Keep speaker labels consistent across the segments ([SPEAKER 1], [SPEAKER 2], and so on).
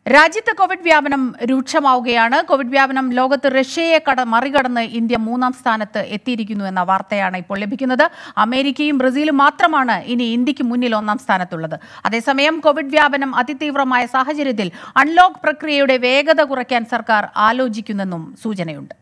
[SPEAKER 1] രാജ്യത്ത് കോവിഡ് വ്യാപനം രൂക്ഷമാവുകയാണ് കോവിഡ് വ്യാപനം ലോകത്ത് റഷ്യയെ കട മറികടന്ന് ഇന്ത്യ മൂന്നാം സ്ഥാനത്ത് എത്തിയിരിക്കുന്നു എന്ന വാർത്തയാണ് ഇപ്പോൾ ലഭിക്കുന്നത് അമേരിക്കയും ബ്രസീലും മാത്രമാണ് ഇനി ഇന്ത്യക്ക് മുന്നിൽ ഒന്നാം സ്ഥാനത്തുള്ളത് അതേസമയം കോവിഡ് വ്യാപനം അതിതീവ്രമായ സാഹചര്യത്തിൽ അൺലോക്ക് പ്രക്രിയയുടെ വേഗത കുറയ്ക്കാൻ സർക്കാർ ആലോചിക്കുന്നെന്നും സൂചനയുണ്ട്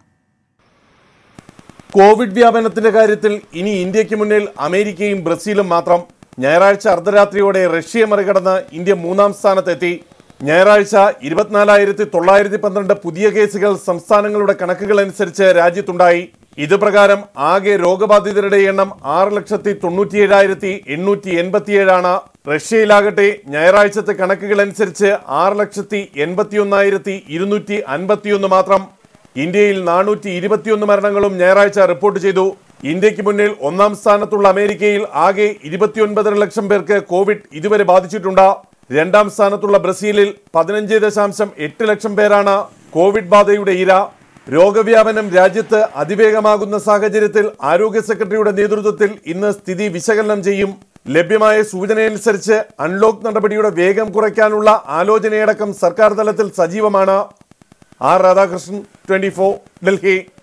[SPEAKER 2] കോവിഡ് വ്യാപനത്തിന്റെ കാര്യത്തിൽ ഇനി ഇന്ത്യക്ക് മുന്നിൽ അമേരിക്കയും ബ്രസീലും മാത്രം ഞായറാഴ്ച അർദ്ധരാത്രിയോടെ റഷ്യയെ മറികടന്ന് ഇന്ത്യ മൂന്നാം സ്ഥാനത്തെത്തി ഞായറാഴ്ച ഇരുപത്തിനാലായിരത്തി തൊള്ളായിരത്തി പന്ത്രണ്ട് പുതിയ കേസുകൾ സംസ്ഥാനങ്ങളുടെ കണക്കുകൾ അനുസരിച്ച് രാജ്യത്തുണ്ടായി ഇത് പ്രകാരം ആകെ രോഗബാധിതരുടെ എണ്ണം ആറ് ലക്ഷത്തി തൊണ്ണൂറ്റിയേഴായിരത്തി എണ്ണൂറ്റി എൺപത്തിയേഴാണ് റഷ്യയിലാകട്ടെ ഞായറാഴ്ചത്തെ കണക്കുകൾ അനുസരിച്ച് ആറ് ലക്ഷത്തി എൺപത്തിയൊന്നായിരത്തി ഇരുന്നൂറ്റി അൻപത്തിയൊന്ന് മാത്രം ഇന്ത്യയിൽ നാനൂറ്റി ഇരുപത്തിയൊന്ന് മരണങ്ങളും ഞായറാഴ്ച റിപ്പോർട്ട് ചെയ്തു ഇന്ത്യക്ക് മുന്നിൽ ഒന്നാം സ്ഥാനത്തുള്ള അമേരിക്കയിൽ ആകെ ഇരുപത്തിയൊൻപതര ലക്ഷം പേർക്ക് കോവിഡ് ഇതുവരെ ബാധിച്ചിട്ടുണ്ട് രണ്ടാം സ്ഥാനത്തുള്ള ബ്രസീലിൽ പതിനഞ്ച് ദശാംശം എട്ട് ലക്ഷം പേരാണ് കോവിഡ് ബാധയുടെ ഇര രോഗവ്യാപനം രാജ്യത്ത് അതിവേഗമാകുന്ന സാഹചര്യത്തിൽ ആരോഗ്യ സെക്രട്ടറിയുടെ നേതൃത്വത്തിൽ ഇന്ന് സ്ഥിതി വിശകലനം ചെയ്യും ലഭ്യമായ സൂചനയനുസരിച്ച് അൺലോക്ക് നടപടിയുടെ വേഗം കുറയ്ക്കാനുള്ള ആലോചനയടക്കം സർക്കാർ തലത്തിൽ സജീവമാണ് ആർ രാധാകൃഷ്ണൻ ട്വന്റി ഡൽഹി